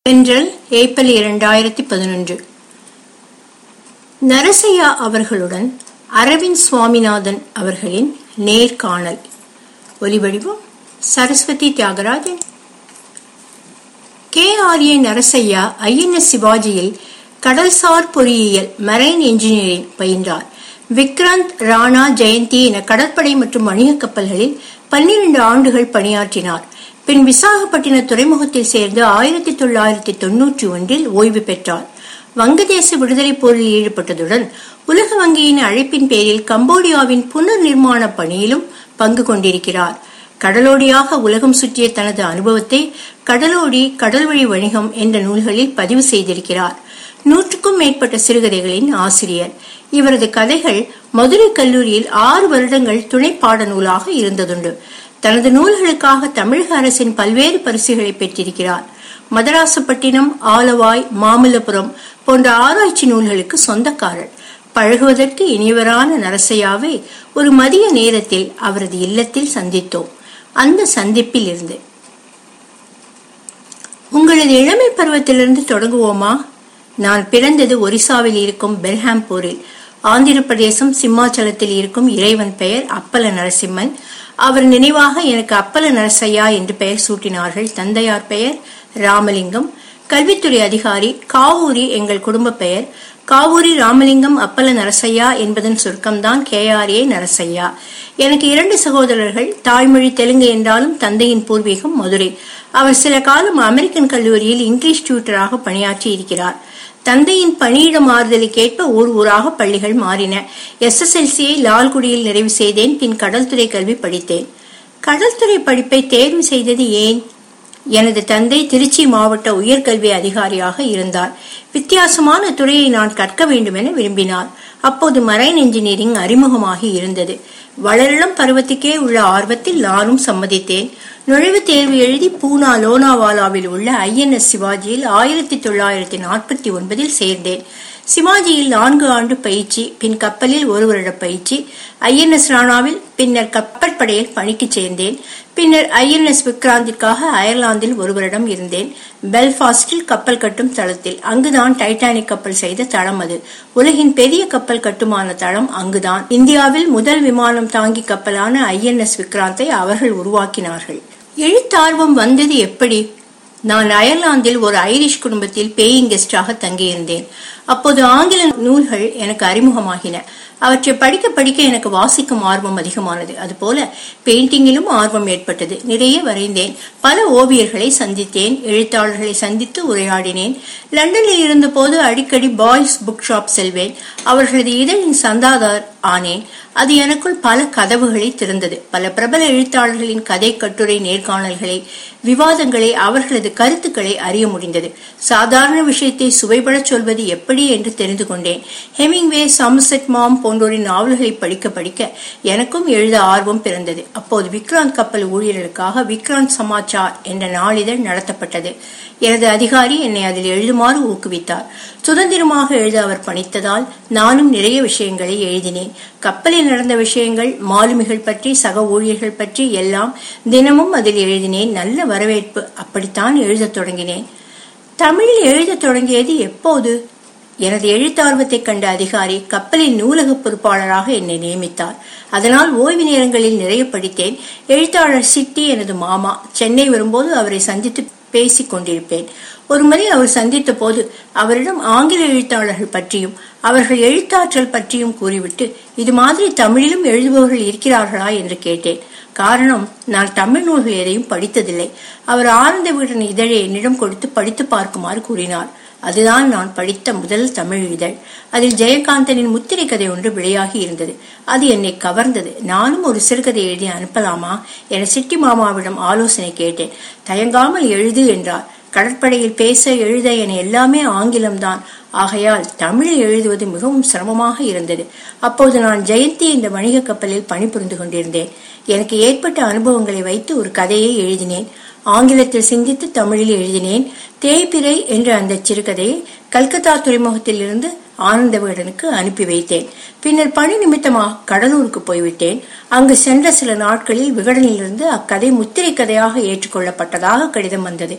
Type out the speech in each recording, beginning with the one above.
தென்றல் ஏப்ரல் இரண்டாயிரத்தி பதினொன்று நரசையா அவர்களுடன் அரவிந்த் சுவாமிநாதன் அவர்களின் நேர்காணல் ஒலிவடிவம் Saraswathi Thyagarajan K R A Narasaiah INS சிவாஜியில் கடல்சார் பொறியியல் மெரைன் இன்ஜினியரிங் பயின்றார் விக்ராந்த் ராணா ஜெயந்தி என கடற்படை மற்றும் வணிக கப்பல்களில் பன்னிரண்டு ஆண்டுகள் பணியாற்றினார் பின் விசாகப்பட்டின துறைமுகத்தில் சேர்ந்து ஆயிரத்தி தொள்ளாயிரத்தி தொன்னூற்றி ஒன்றில் ஓய்வு பெற்றார் வங்கதேச விடுதலை போரில் ஈடுபட்டதுடன் உலக வங்கியின் அழைப்பின் பேரில் கம்போடியாவின் புனர் நிர்மாண பணியிலும் பங்கு கொண்டிருக்கிறார் கடலோடியாக உலகம் சுற்றிய தனது அனுபவத்தை கடலோடி கடல்வழி வணிகம் என்ற நூல்களில் பதிவு செய்திருக்கிறார் நூற்றுக்கும் மேற்பட்ட சிறுகதைகளின் ஆசிரியர் இவரது கதைகள் மதுரை கல்லூரியில் ஆறு வருடங்கள் துணை பாட நூலாக இருந்ததுண்டு தனது நூல்களுக்காக தமிழக அரசின் பல்வேறு பரிசுகளை பெற்றிருக்கிறார் மதராசப்பட்டினம் ஆலவாய் மாமல்லபுரம் போன்ற ஆராய்ச்சி நூல்களுக்கு சொந்தக்காரர் பழகுவதற்கு இனிவரான நரசையாவை ஒரு மதிய நேரத்தில் அவரது இல்லத்தில் சந்தித்தோம் அந்த சந்திப்பில் இருந்து உங்களது இளமை பருவத்திலிருந்து தொடங்குவோமா நான் பிறந்தது ஒரிசாவில் இருக்கும் பெல்ஹாம்பூரில் ஆந்திர பிரதேசம் சிம்மாச்சலத்தில் இருக்கும் இறைவன் பெயர் அப்பல நரசிம்மன் அவர் நினைவாக எனக்கு அப்பல நரசையா என்று பெயர் சூட்டினார்கள் தந்தையார் பெயர் ராமலிங்கம் கல்வித்துறை அதிகாரி காவூரி எங்கள் குடும்ப பெயர் காவூரி ராமலிங்கம் அப்பல நரசையா என்பதன் சுருக்கம்தான் கேஆர்ஏ நரசையா எனக்கு இரண்டு சகோதரர்கள் தாய்மொழி தெலுங்கு என்றாலும் தந்தையின் பூர்வீகம் மதுரை அவர் சில காலம் அமெரிக்கன் கல்லூரியில் இங்கிலீஷ் டியூட்டராக பணியாற்றி இருக்கிறார் தந்தையின் பணியிட மாறுதலுக்கேற்ப ஊர் ஊராக பள்ளிகள் மாறின எஸ்எஸ்எல்சியை லால்குடியில் நிறைவு செய்தேன் பின் கடல்துறை கல்வி படித்தேன் கடல்துறை படிப்பை தேர்வு செய்தது ஏன் எனது தந்தை திருச்சி மாவட்ட உயர்கல்வி அதிகாரியாக இருந்தார் வித்தியாசமான துறையை நான் கற்க வேண்டும் என விரும்பினார் அப்போது மரைன் இன்ஜினியரிங் அறிமுகமாகி இருந்தது வளரிளம் பருவத்துக்கே உள்ள ஆர்வத்தில் நானும் சம்மதித்தேன் நுழைவுத் தேர்வு எழுதி பூனா லோனாவாலாவில் உள்ள ஐஎன்எஸ் சிவாஜியில் ஆயிரத்தி தொள்ளாயிரத்தி நாற்பத்தி ஒன்பதில் சேர்ந்தேன் சிவாஜியில் நான்கு ஆண்டு பயிற்சி பின் கப்பலில் ஒரு வருட பயிற்சி ஐஎன்எஸ் ராணாவில் பின்னர் கப்பல் படையில் பணிக்கு சேர்ந்தேன் பின்னர் ஐஎன்எஸ் விக்ராந்திற்காக அயர்லாந்தில் ஒரு வருடம் இருந்தேன் பெல்பாஸ்டில் கப்பல் கட்டும் தளத்தில் அங்குதான் டைட்டானிக் கப்பல் செய்த தளம் அது உலகின் பெரிய கப்பல் கட்டுமான தளம் அங்குதான் இந்தியாவில் முதல் விமானம் தாங்கி கப்பலான ஐஎன்எஸ் விக்ராந்தை அவர்கள் உருவாக்கினார்கள் எழுத்தார்வம் வந்தது எப்படி நான் அயர்லாந்தில் ஒரு ஐரிஷ் குடும்பத்தில் பேயிங் கெஸ்டாக தங்கியிருந்தேன் அப்போது ஆங்கில நூல்கள் எனக்கு அறிமுகமாகின அவற்றை படிக்க படிக்க எனக்கு வாசிக்கும் ஆர்வம் அதிகமானது அதுபோல பெயிண்டிங்கிலும் ஆர்வம் ஏற்பட்டது நிறைய வரைந்தேன் பல ஓவியர்களை சந்தித்தேன் எழுத்தாளர்களை சந்தித்து உரையாடினேன் லண்டனில் இருந்தபோது அடிக்கடி பாய்ஸ் புக் ஷாப் செல்வேன் அவர்களது இதழின் சந்தாதார் ஆனேன் அது எனக்குள் பல கதவுகளை திறந்தது பல பிரபல எழுத்தாளர்களின் கதை கட்டுரை நேர்காணல்களை விவாதங்களை அவர்களது கருத்துக்களை அறிய முடிந்தது சாதாரண விஷயத்தை சுவைபடச் சொல்வது எப்படி என்று தெரிந்து கொண்டேன் ஹெமிங்வே சம்செட் மாம் போன்றோரின் நாவல்களை படிக்க படிக்க எனக்கும் எழுத ஆர்வம் பிறந்தது அப்போது விக்ராந்த் கப்பல் ஊழியர்களுக்காக விக்ராந்த் சமாச்சார் என்ற நாளிதழ் நடத்தப்பட்டது எனது அதிகாரி என்னை அதில் எழுதுமாறு ஊக்குவித்தார் சுதந்திரமாக எழுத அவர் பணித்ததால் நானும் நிறைய விஷயங்களை எழுதினேன் கப்பலில் நடந்த விஷயங்கள் மாலுமிகள் பற்றி சக ஊழியர்கள் பற்றி எல்லாம் தினமும் அதில் எழுதினேன் நல்ல வரவேற்பு அப்படித்தான் எழுதத் தொடங்கினேன் தமிழில் எழுதத் தொடங்கியது எப்போது எனது எழுத்தார்வத்தை கண்ட அதிகாரி கப்பலின் நூலக பொறுப்பாளராக என்னை நியமித்தார் அதனால் ஓய்வு நேரங்களில் நிறைய படித்தேன் எழுத்தாளர் சிட்டி எனது மாமா சென்னை வரும்போது அவரை சந்தித்து பேசிக் கொண்டிருப்பேன் ஒருமுறை அவர் சந்தித்த போது அவரிடம் ஆங்கில எழுத்தாளர்கள் பற்றியும் அவர்கள் எழுத்தாற்றல் பற்றியும் கூறிவிட்டு இது மாதிரி தமிழிலும் எழுதுபவர்கள் இருக்கிறார்களா என்று கேட்டேன் காரணம் நான் தமிழ் நூல்கள் எதையும் படித்ததில்லை அவர் ஆனந்த வீடன் இதழை என்னிடம் கொடுத்து படித்து பார்க்குமாறு கூறினார் அதுதான் நான் படித்த முதல் தமிழ் இதழ் அதில் ஜெயகாந்தனின் முத்திரை கதை ஒன்று வெளியாகி இருந்தது அது என்னை கவர்ந்தது நானும் ஒரு சிறுகதை எழுதி அனுப்பலாமா என சிட்டி மாமாவிடம் ஆலோசனை கேட்டேன் தயங்காமல் எழுது என்றார் கடற்படையில் பேச எழுத என எல்லாமே ஆங்கிலம்தான் ஆகையால் தமிழில் எழுதுவது மிகவும் சிரமமாக இருந்தது அப்போது நான் ஜெயந்தி என்ற வணிக கப்பலில் பணிபுரிந்து கொண்டிருந்தேன் எனக்கு ஏற்பட்ட அனுபவங்களை வைத்து ஒரு கதையை எழுதினேன் ஆங்கிலத்தில் சிந்தித்து தமிழில் எழுதினேன் தேய்பிரை என்ற அந்த சிறுகதையை கல்கத்தா துறைமுகத்தில் இருந்து ஆனந்த விகடனுக்கு அனுப்பி வைத்தேன் பின்னர் பணி நிமித்தமாக கடலூருக்கு போய்விட்டேன் அங்கு சென்ற சில நாட்களில் விகடனிலிருந்து அக்கதை முத்திரை கதையாக ஏற்றுக்கொள்ளப்பட்டதாக கடிதம் வந்தது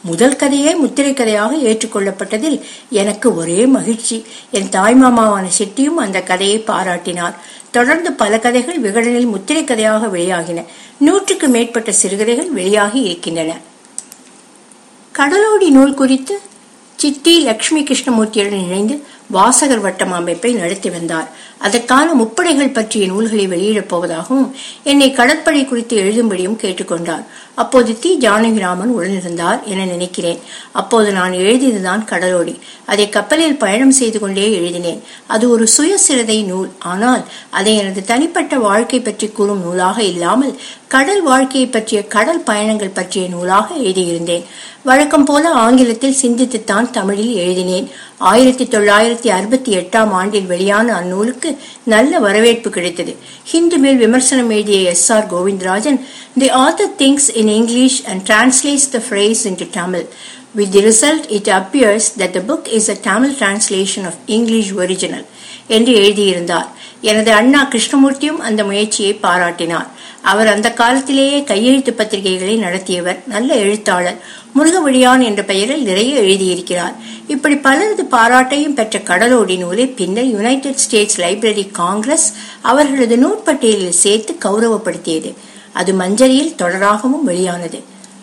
முதல் கதையே முத்திரை கதையாக ஏற்றுக்கொள்ளப்பட்டதில் எனக்கு ஒரே மகிழ்ச்சி என் தாய்மாமாவான செட்டியும் அந்த கதையை பாராட்டினார் தொடர்ந்து பல கதைகள் விகடனில் முத்திரை கதையாக வெளியாகின நூற்றுக்கு மேற்பட்ட சிறுகதைகள் வெளியாகி இருக்கின்றன கடலோடி நூல் குறித்து சித்தி லட்சுமி கிருஷ்ணமூர்த்தியுடன் இணைந்து வாசகர் வட்டம் அமைப்பை நடத்தி வந்தார் அதற்கான முப்படைகள் பற்றிய நூல்களை வெளியிடப் போவதாகவும் என்னை கடற்படை குறித்து எழுதும்படியும் கேட்டுக்கொண்டார் அப்போது தி ஜானகிராமன் உடனிருந்தார் என நினைக்கிறேன் அப்போது நான் எழுதியதுதான் கடலோடி அதை கப்பலில் பயணம் செய்து கொண்டே எழுதினேன் அது ஒரு சுயசிரதை நூல் ஆனால் அதை எனது தனிப்பட்ட வாழ்க்கை பற்றி கூறும் நூலாக இல்லாமல் கடல் வாழ்க்கையை பற்றிய கடல் பயணங்கள் பற்றிய நூலாக எழுதியிருந்தேன் வழக்கம் போல ஆங்கிலத்தில் சிந்தித்துத்தான் தமிழில் எழுதினேன் ஆயிரத்தி தொள்ளாயிரத்தி அறுபத்தி எட்டாம் ஆண்டில் வெளியான அந்நூலுக்கு நல்ல வரவேற்பு கிடைத்தது ஹிந்து மேல் விமர்சனம் எழுதிய S R Govindarajan the author thinks in English and translates the phrase into Tamil With the result, it appears that the book is a Tamil translation of English original என்று எழுதியிருந்தார் எனது அண்ணா கிருஷ்ணமூர்த்தியும் அந்த முயற்சியை பாராட்டினார் அவர் அந்த காலத்திலேயே கையெழுத்து பத்திரிகைகளை நடத்தியவர் நல்ல எழுத்தாளர் முருகவழியான் என்ற பெயரில் நிறைய எழுதியிருக்கிறார் இப்படி பலரது பாராட்டையும் பெற்ற கடலோடி நூலை பின்னர் யுனைடெட் ஸ்டேட்ஸ் லைப்ரரி காங்கிரஸ் அவர்களது நூற்பட்டியலில் சேர்த்து கௌரவப்படுத்தியது அது மஞ்சரியில் தொடராகவும் வெளியானது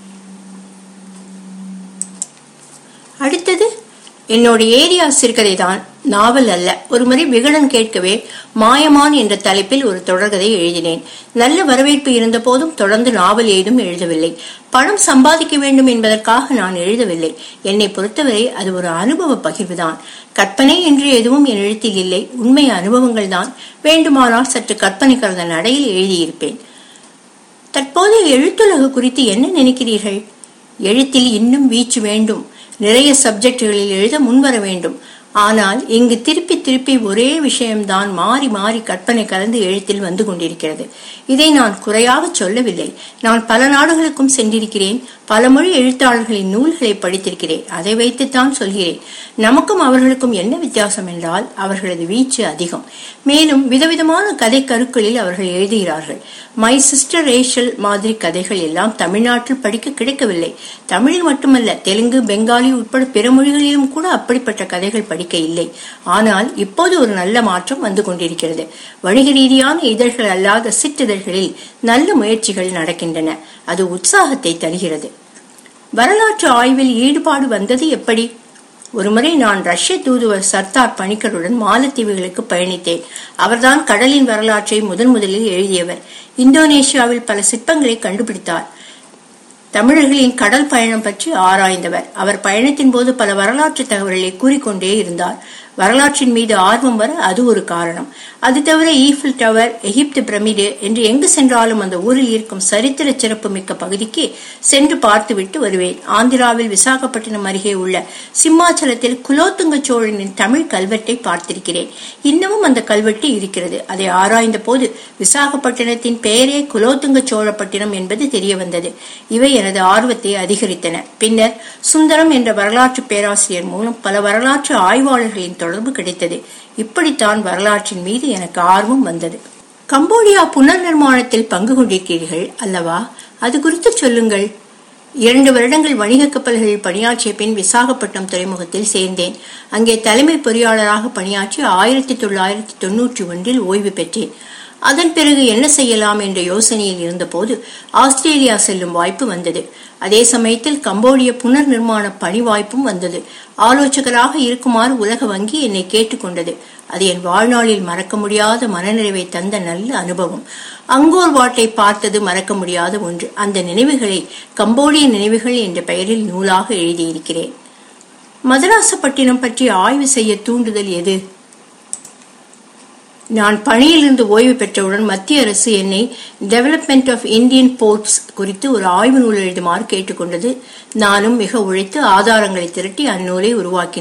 அடுத்தது என்னோட ஏரியா சிறுகதை தான் நாவல் அல்ல ஒருமுறை விகடன் கேட்கவே மாயமான் என்ற தலைப்பில் ஒரு தொடர்கதை எழுதினேன் நல்ல வரவேற்பு இருந்த போதும் தொடர்ந்து நாவல் ஏதும் எழுதவில்லை பணம் சம்பாதிக்க வேண்டும் என்பதற்காக நான் எழுதவில்லை என்னை பொறுத்தவரை அது ஒரு அனுபவ பகிர்வுதான் கற்பனை என்று எதுவும் என் எழுத்தில் இல்லை உண்மை அனுபவங்கள் தான் வேண்டுமானால் சற்று கற்பனை கலந்த நடையில் எழுதியிருப்பேன் தற்போதைய எழுத்துலகு குறித்து என்ன நினைக்கிறீர்கள் எழுத்தில் இன்னும் வீச்சு வேண்டும் நிறைய சப்ஜெக்டுகளில் எழுத முன்வர வேண்டும் ஆனால் இங்கு திருப்பி திருப்பி ஒரே விஷயம்தான் மாறி மாறி கற்பனை கலந்து எழுத்தில் வந்து கொண்டிருக்கிறது இதை நான் குறையாக சொல்லவில்லை நான் பல நாடுகளுக்கும் சென்றிருக்கிறேன் பல மொழி எழுத்தாளர்களின் நூல்களை படித்திருக்கிறேன் அதை வைத்துத்தான் சொல்கிறேன் நமக்கும் அவர்களுக்கும் என்ன வித்தியாசம் என்றால் அவர்களது வீச்சு அதிகம் மேலும் விதவிதமான கதை கருக்களில் அவர்கள் எழுதுகிறார்கள் மை சிஸ்டர் ரேஷல் மாதிரி கதைகள் எல்லாம் தமிழ்நாட்டில் படிக்க கிடைக்கவில்லை தமிழில் மட்டுமல்ல தெலுங்கு பெங்காலி உட்பட பிற மொழிகளிலும் கூட அப்படிப்பட்ட கதைகள் படிக்க இல்லை ஆனால் இப்போது ஒரு நல்ல மாற்றம் வந்து கொண்டிருக்கிறது வணிக ரீதியான இதழ்கள் அல்லாத சிற்றிதழ்களில் நல்ல முயற்சிகள் நடக்கின்றன அது உற்சாகத்தை தருகிறது வரலாற்று ஆய்வில் ஈடுபாடு வந்தது எப்படி ஒருமுறை நான் ரஷ்ய தூதுவர் சர்தார் பணிக்கருடன் மாலத்தீவுகளுக்கு பயணித்தேன் அவர்தான் கடலின் வரலாற்றை முதன் முதலில் எழுதியவர் இந்தோனேஷியாவில் பல சிற்பங்களை கண்டுபிடித்தார் தமிழர்களின் கடல் பயணம் பற்றி ஆராய்ந்தவர் அவர் பயணத்தின் போது பல வரலாற்று தகவல்களை கூறிக்கொண்டே இருந்தார் வரலாற்றின் மீது ஆர்வம் வர அது ஒரு காரணம் அது தவிர ஈஃபில் டவர் எகிப்து பிரமிடு என்று எங்கு சென்றாலும் அந்த ஊரில் இருக்கும் சரித்திர சிறப்பு மிக்க பகுதிக்கு சென்று பார்த்துவிட்டு வருவேன் ஆந்திராவில் விசாகப்பட்டினம் அருகே உள்ள சிம்மாச்சலத்தில் குலோத்துங்க சோழனின் தமிழ் கல்வெட்டை பார்த்திருக்கிறேன் இன்னமும் அந்த கல்வெட்டு இருக்கிறது அதை ஆராய்ந்த போது விசாகப்பட்டினத்தின் பெயரே குலோத்துங்க சோழப்பட்டினம் என்பது தெரிய வந்தது இவை எனது ஆர்வத்தை அதிகரித்தன பின்னர் சுந்தரம் என்ற வரலாற்று பேராசிரியர் மூலம் பல வரலாற்று ஆய்வாளர்களின் தொடர்பு கிடைத்தது இப்படித்தான் வரலாற்றின் மீது எனக்கு ஆர்வம் வந்தது கம்போடியா புனர் நிர்மாணத்தில் பங்கு கொண்டிருக்கிறீர்கள் அல்லவா அது குறித்து சொல்லுங்கள் இரண்டு வருடங்கள் வணிக கப்பல்களில் பணியாற்றிய பின் விசாகப்பட்டினம் துறைமுகத்தில் சேர்ந்தேன் அங்கே தலைமை பொறியாளராக பணியாற்றி ஆயிரத்தி தொள்ளாயிரத்தி தொன்னூற்றி ஒன்றில் ஓய்வு பெற்றேன் அதன் பிறகு என்ன செய்யலாம் என்ற யோசனையில் இருந்தபோது ஆஸ்திரேலியா செல்லும் வாய்ப்பு வந்தது அதே சமயத்தில் கம்போடிய புனர் நிர்மாண பணி வாய்ப்பும் வந்தது ஆலோசகராக இருக்குமாறு உலக வங்கி என்னை கேட்டுக்கொண்டது அது என் வாழ்நாளில் மறக்க முடியாத மனநிறைவை தந்த நல்ல அனுபவம் அங்கோர் வாட்டை பார்த்தது மறக்க முடியாத ஒன்று அந்த நினைவுகளை கம்போடிய நினைவுகள் என்ற பெயரில் நூலாக எழுதியிருக்கிறேன் மதராசப்பட்டினம் பற்றி ஆய்வு செய்ய தூண்டுதல் எது நான் பணியிலிருந்து ஓய்வு பெற்றவுடன் மத்திய அரசு என்னை டெவலப்மெண்ட் ஆஃப் இந்தியன் போர்ட்ஸ் குறித்து ஒரு ஆய்வு நூல் எழுதுமாறு கேட்டுக்கொண்டது நானும் மிக உழைத்து ஆதாரங்களை திரட்டி அந்நூலை உருவாக்கினேன்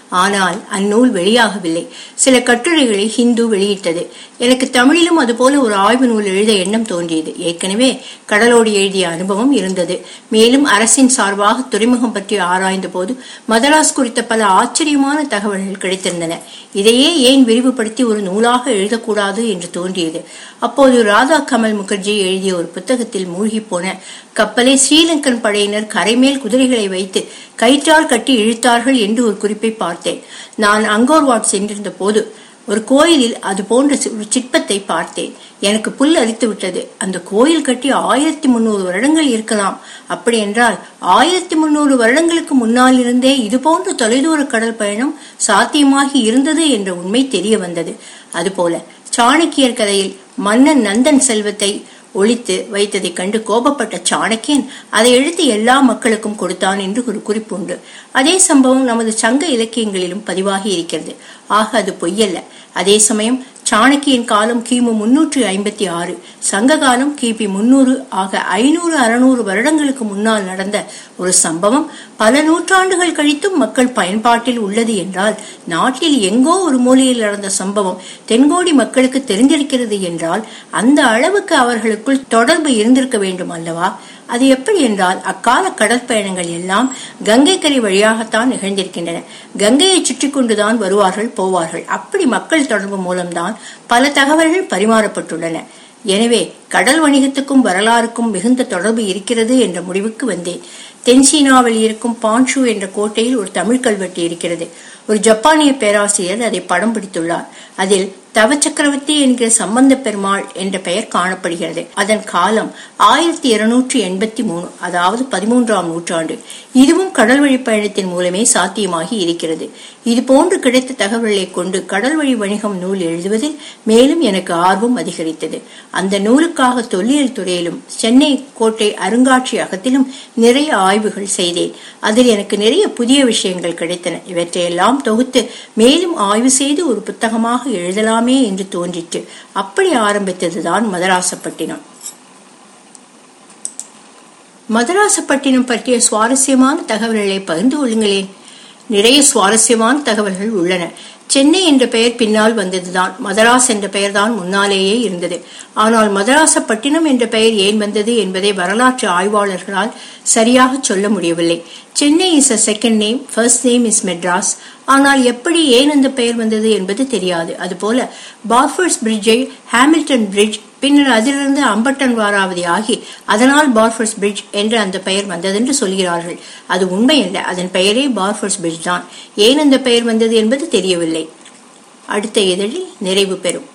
ஆனால் அந்நூல் வெளியாகவில்லை சில கட்டுரைகளை ஹிந்து வெளியிட்டது எனக்கு தமிழிலும் அதுபோல ஒரு ஆய்வு நூல் எழுத எண்ணம் தோன்றியது ஏற்கனவே கடலோடு எழுதிய அனுபவம் இருந்தது மேலும் அரசின் சார்பாக துறைமுகம் பற்றி ஆராய்ந்த போது மதராஸ் குறித்த பல ஆச்சரியமான தகவல்கள் கிடைத்திருந்தன இதையே ஏன் விரிவுபடுத்தி ஒரு நூலாக எழுதக்கூடாது என்று தோன்றியது அப்போது ராதா கமல் முகர்ஜி எழுதிய ஒரு புத்தகத்தில் மூழ்கி போன கப்பலை ஸ்ரீலங்கன் படையினர் கரைமேல் குதிரைகளை வைத்து கயிற்றால் கட்டி இழுத்தார்கள் என்று ஒரு குறிப்பை பார்த்தேன் நான் அங்கோர்வாட் சென்றிருந்த போது ஒரு கோயிலில் அது போன்ற ஒரு சிற்பத்தை பார்த்தேன் எனக்கு புல் அரித்து விட்டது அந்த கோயில் கட்டி ஆயிரத்தி முன்னூறு வருடங்கள் இருக்கலாம் அப்படி என்றால் ஆயிரத்தி முன்னூறு வருடங்களுக்கு முன்னால் இருந்தே இது போன்ற தொலைதூர கடல் பயணம் சாத்தியமாகி இருந்தது என்ற உண்மை தெரிய வந்தது அதுபோல சாணக்கியர் கதையில் மன்னன் நந்தன் செல்வத்தை ஒழித்து வைத்ததைக் கண்டு கோபப்பட்ட சாணக்கியன் அதை எழுதி எல்லா மக்களுக்கும் கொடுத்தான் என்று ஒரு குறிப்புண்டு அதே சம்பவம் நமது சங்க இலக்கியங்களிலும் பதிவாகி இருக்கிறது ஆக அது பொய்யல்ல அதே சமயம் சாணக்கியன் காலம் கிமு முன்னூற்றி ஐம்பத்தி ஆறு சங்க காலம் கிபி முன்னூறு ஆக ஐநூறு அறுநூறு வருடங்களுக்கு முன்னால் நடந்த ஒரு சம்பவம் பல நூற்றாண்டுகள் கழித்தும் மக்கள் பயன்பாட்டில் உள்ளது என்றால் நாட்டில் எங்கோ ஒரு மூலையில் நடந்த சம்பவம் தென்கோடி மக்களுக்கு தெரிந்திருக்கிறது என்றால் அந்த அளவுக்கு அவர்களுக்குள் தொடர்பு இருந்திருக்க வேண்டும் அல்லவா அது எப்படி என்றால் அக்கால கடற்பயணங்கள் எல்லாம் கங்கை கரை வழியாகத்தான் நிகழ்ந்திருக்கின்றன கங்கையை சுற்றி கொண்டுதான் வருவார்கள் போவார்கள் அப்படி மக்கள் தொடர்பு மூலம்தான் பல தகவல்கள் பரிமாறப்பட்டுள்ளன எனவே கடல் வணிகத்துக்கும் வரலாறுக்கும் மிகுந்த தொடர்பு இருக்கிறது என்ற முடிவுக்கு வந்தேன் தென்சீனாவில் இருக்கும் பான்ஷு என்ற கோட்டையில் ஒரு தமிழ் கல்வெட்டு இருக்கிறது ஒரு ஜப்பானிய பேராசிரியர் அதை படம் பிடித்துள்ளார் அதில் தவ சக்கரவர்த்தி என்கிற சம்பந்த பெருமாள் என்ற பெயர் காணப்படுகிறது அதன் காலம் ஆயிரத்தி இருநூற்றி எண்பத்தி மூணு அதாவது பதிமூன்றாம் நூற்றாண்டு இதுவும் கடல் வழி பயணத்தின் மூலமே சாத்தியமாகி இருக்கிறது இது போன்று கிடைத்த தகவல்களை கொண்டு கடல் வழி வணிகம் நூல் எழுதுவதில் மேலும் எனக்கு ஆர்வம் அதிகரித்தது அந்த நூலுக்காக தொல்லியல் துறையிலும் சென்னை கோட்டை அருங்காட்சியகத்திலும் நிறைய ஆய்வுகள் செய்தேன் அதில் எனக்கு நிறைய புதிய விஷயங்கள் கிடைத்தன இவற்றையெல்லாம் தொகுத்து மேலும் ஆய்வு செய்து ஒரு புத்தகமாக எழுதலாமே என்று தோன்றிற்று அப்படி ஆரம்பித்ததுதான் மதராசப்பட்டினம் மதராசப்பட்டினம் பற்றிய சுவாரஸ்யமான தகவல்களை பகிர்ந்து கொள்ளுங்களேன் நிறைய சுவாரஸ்யமான தகவல்கள் உள்ளன சென்னை என்ற பெயர் பின்னால் வந்ததுதான் மதராஸ் என்ற பெயர்தான் முன்னாலேயே இருந்தது ஆனால் மதராசப்பட்டினம் என்ற பெயர் ஏன் வந்தது என்பதை வரலாற்று ஆய்வாளர்களால் சரியாக சொல்ல முடியவில்லை Chennai is a second name first name is Madras ஆனால் எப்படி ஏன் அந்த பெயர் வந்தது என்பது தெரியாது அதுபோல பார்ஃபர்ஸ் பிரிட்ஜை ஹாமில்டன் பிரிட்ஜ் பின்னர் அதிலிருந்து அம்பட்டன் வாராவதி ஆகி அதனால் பார்ஃபர்ஸ் பிரிட்ஜ் என்று அந்த பெயர் வந்ததென்று சொல்கிறார்கள் அது உண்மையல்ல அதன் பெயரே பார்ஃபர்ஸ் பிரிட்ஜ் தான் ஏன் அந்த பெயர் வந்தது என்பது தெரியவில்லை அடுத்த இதழில் நிறைவு பெறும்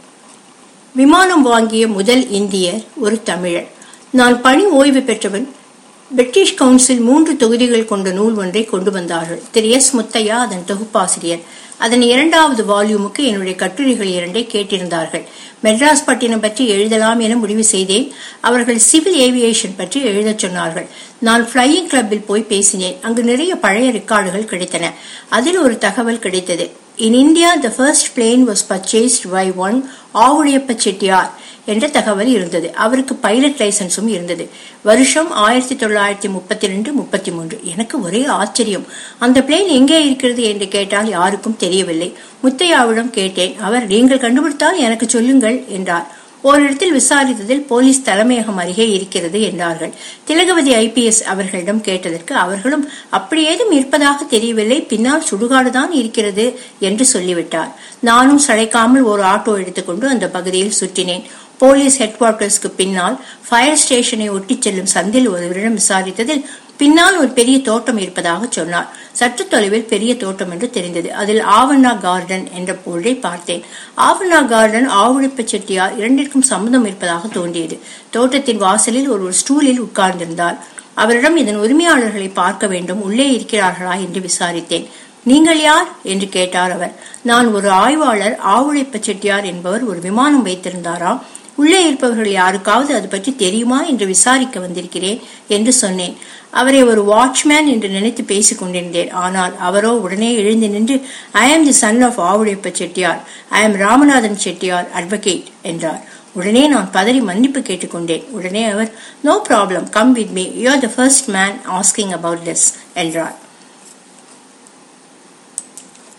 விமானம் வாங்கிய முதல் இந்தியர் ஒரு தமிழர் நான் பணி ஓய்வு பெற்றவன் பிரிட்டிஷ் கவுன்சில் மூன்று தொகுதிகள் கொண்ட நூல் ஒன்றை கொண்டு வந்தார்கள் திரு எஸ் முத்தையா அதன் தொகுப்பாசிரியர் அதன் இரண்டாவது வால்யூமுக்கு என்னுடைய கட்டுரைகள் இரண்டை கேட்டிருந்தார்கள் மெட்ராஸ் பட்டினம் பற்றி எழுதலாம் என முடிவு செய்தேன் அவர்கள் சிவில் ஏவியேஷன் பற்றி எழுதச் சொன்னார்கள் நான் ஃப்ளையிங் கிளப்பில் போய் பேசினேன் அங்கு நிறைய பழைய ரெக்கார்டுகள் கிடைத்தன அதில் ஒரு தகவல் கிடைத்தது in India the first plane was purchased by one Avudaiyappa Chettiar என்ற தகவல் இருந்தது அவருக்கு பைலட் லைசன்ஸும் இருந்தது வருஷம் ஆயிரத்தி தொள்ளாயிரத்தி முப்பத்தி ரெண்டு முப்பத்தி மூன்று எனக்கு ஒரே ஆச்சரியம் அந்த பிளேன் எங்கே இருக்கிறது என்று கேட்டால் யாருக்கும் தெரியவில்லை முத்தையாவிடம் கேட்டேன் அவர் நீங்கள் கண்டுபிடித்தால் எனக்கு சொல்லுங்கள் என்றார் ஓரிடத்தில் விசாரித்ததில் போலீஸ் தலைமையகம் அருகே இருக்கிறது என்றார்கள் திலகவதி ஐபிஎஸ் அவர்களிடம் கேட்டதற்கு அவர்களும் அப்படி ஏதும் இருப்பதாக தெரியவில்லை பின்னால் சுடுகாடுதான் இருக்கிறது என்று சொல்லிவிட்டார் நானும் சளைக்காமல் ஒரு ஆட்டோ எடுத்துக்கொண்டு அந்த பகுதியில் சுற்றினேன் போலீஸ் ஹெட் குவார்ட்டர்ஸ்க்கு பின்னால் ஃபயர் ஸ்டேஷனை ஒட்டிச் செல்லும் சந்தில் ஒருவரிடம் விசாரித்ததில் பின்னால் ஒரு பெரிய தோட்டம் இருப்பதாக சொன்னார் சற்று தொலைவில் பெரிய தோட்டம் என்று தெரிந்தது அதில் ஆவண்ணா கார்டன் என்ற பொருளை பார்த்தேன் ஆவண்ணா கார்டன் ஆவுழிப்ப செட்டியார் இரண்டிற்கும் சம்மதம் இருப்பதாக தோன்றியது தோட்டத்தின் வாசலில் ஒரு ஸ்டூலில் உட்கார்ந்திருந்தார் அவரிடம் இதன் உரிமையாளர்களை பார்க்க வேண்டும் உள்ளே இருக்கிறார்களா என்று விசாரித்தேன் நீங்கள் யார் என்று கேட்டார் அவர் நான் ஒரு ஆய்வாளர் ஆவுழைப்ப செட்டியார் என்பவர் ஒரு விமானம் வைத்திருந்தாராம் உள்ளே இருப்பவர்கள் யாருக்காவது அது பற்றி தெரியுமா என்று விசாரிக்க வந்திருக்கிறேன் என்று சொன்னேன் அவரை ஒரு வாட்ச்மேன் என்று நினைத்து பேசிக் கொண்டிருந்தேன் ஆனால் அவரோ உடனே எழுந்து நின்று I am the son of Avudaiyappa Chettiar I am Ramanathan Chettiar advocate என்றார் உடனே நான் பதறி மன்னிப்பு கேட்டுக்கொண்டேன் உடனே அவர் no problem come with me you are the first man asking about this என்றார்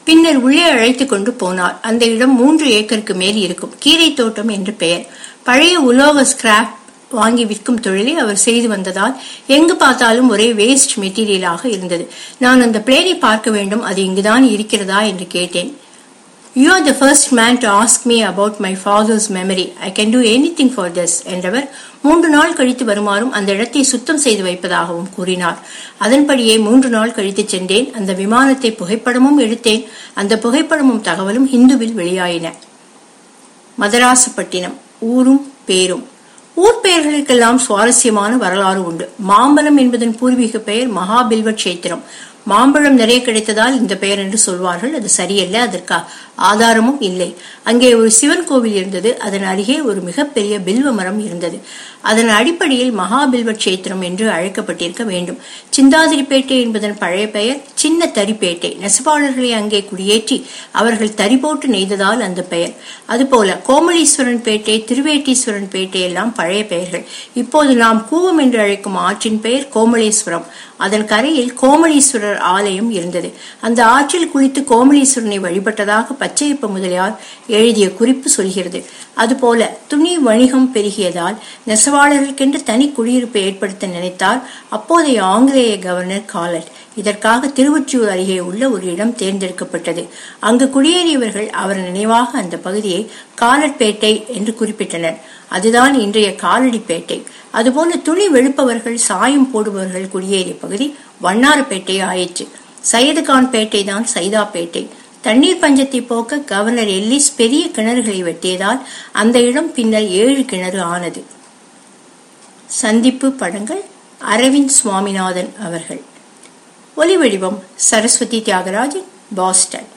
பின்னர் உள்ளே அழைத்து கொண்டு போனார் அந்த இடம் மூன்று ஏக்கருக்கு மேல் இருக்கும் கீரை தோட்டம் என்று பெயர் பழைய உலோக ஸ்கிராப் வாங்கி விற்கும் தொழிலை அவர் செய்து வந்ததால் எங்கு பார்த்தாலும் ஒரே வேஸ்ட் மெட்டீரியலாக இருந்தது நான் அந்த பிளேனை பார்க்க வேண்டும் அது இங்குதான் இருக்கிறதா என்று கேட்டேன் you are the first man to ask me about my father's memory I can do anything for this என்றவர் மூன்று நாள் கழித்து வருமாறும் அந்த இடத்தை சுத்தம் செய்து வைப்பதாகவும் கூறினார் அதன்படியே மூன்று நாள் கழித்து சென்றேன் அந்த விமானத்தை புகைப்படமும் எடுத்தேன் அந்த புகைப்படமும் தகவலும் ஹிந்துவில் வெளியாயின மதராசப்பட்டினம் ஊரும் பேரும் ஊர் பெயர்களுக்கெல்லாம் சுவாரஸ்யமான வரலாறு உண்டு மாம்பலம் என்பதன் பூர்வீக பெயர் மகாபில்வ கஷேத்திரம் மாம்பழம் நிறைய கிடைத்ததால் இந்த பெயர் என்று சொல்வார்கள் அது சரியல்ல அதற்கு ஆதாரமும் இல்லை அங்கே ஒரு சிவன் கோவில் இருந்தது அதன் அருகே ஒரு மிகப்பெரிய பில்வ மரம் இருந்தது அதன் அடிப்படையில் மகாபில்வ கஷேத்திரம் என்று அழைக்கப்பட்டிருக்க வேண்டும் சிந்தாதிரிப்பேட்டை என்பதன் பழைய பெயர் சின்ன தரிப்பேட்டை நெசவாளர்களை அங்கே குடியேற்றி அவர்கள் தறி போட்டு நெய்ததால் அந்த பெயர் அதுபோல கோமலீஸ்வரன் பேட்டை திருவேட்டீஸ்வரன் பேட்டை எல்லாம் பழைய பெயர்கள் இப்போது நாம் கூவம் என்று அழைக்கும் ஆற்றின் பெயர் கோமலேஸ்வரம் அதன் கரையில் கோமலீஸ்வரர் ஆலயம் இருந்தது அந்த ஆற்றில் குளித்து கோமலீஸ்வரனை வழிபட்டதாக பச்சையப்ப முதலியார் எழுதிய குறிப்பு சொல்கிறது அதுபோல துணி வணிகம் பெருகியதால் நெசவாளர்களுக்கென்று தனி குடியிருப்பை ஏற்படுத்த நினைத்தார் அப்போதைய ஆங்கிலேய கவர்னர் காலட் இதற்காக திருவொற்றியூர் அருகே உள்ள ஒரு இடம் தேர்ந்தெடுக்கப்பட்டது அங்கு குடியேறியவர்கள் அவர் நினைவாக அந்த பகுதியை காலட்பேட்டை என்று குறிப்பிட்டனர் அதுதான் இன்றைய காலடிப்பேட்டை அதுபோல துணி வெளுப்பவர்கள் சாயம் போடுபவர்கள் குடியேறிய பகுதி வண்ணாரப்பேட்டை ஆயிற்று சையதுகான் பேட்டை தான் சைதாப்பேட்டை தண்ணீர் பஞ்சத்தை போக்க கவர்னர் எல்லிஸ் பெரிய கிணறுகளை வெட்டியதால் அந்த இடம் பின்னர் ஏழு கிணறு ஆனது சந்திப்பு படங்கள் அரவிந்த் சுவாமிநாதன் அவர்கள் ஒலி வடிவம் சரஸ்வதி தியாகராஜன் பாஸ்டன்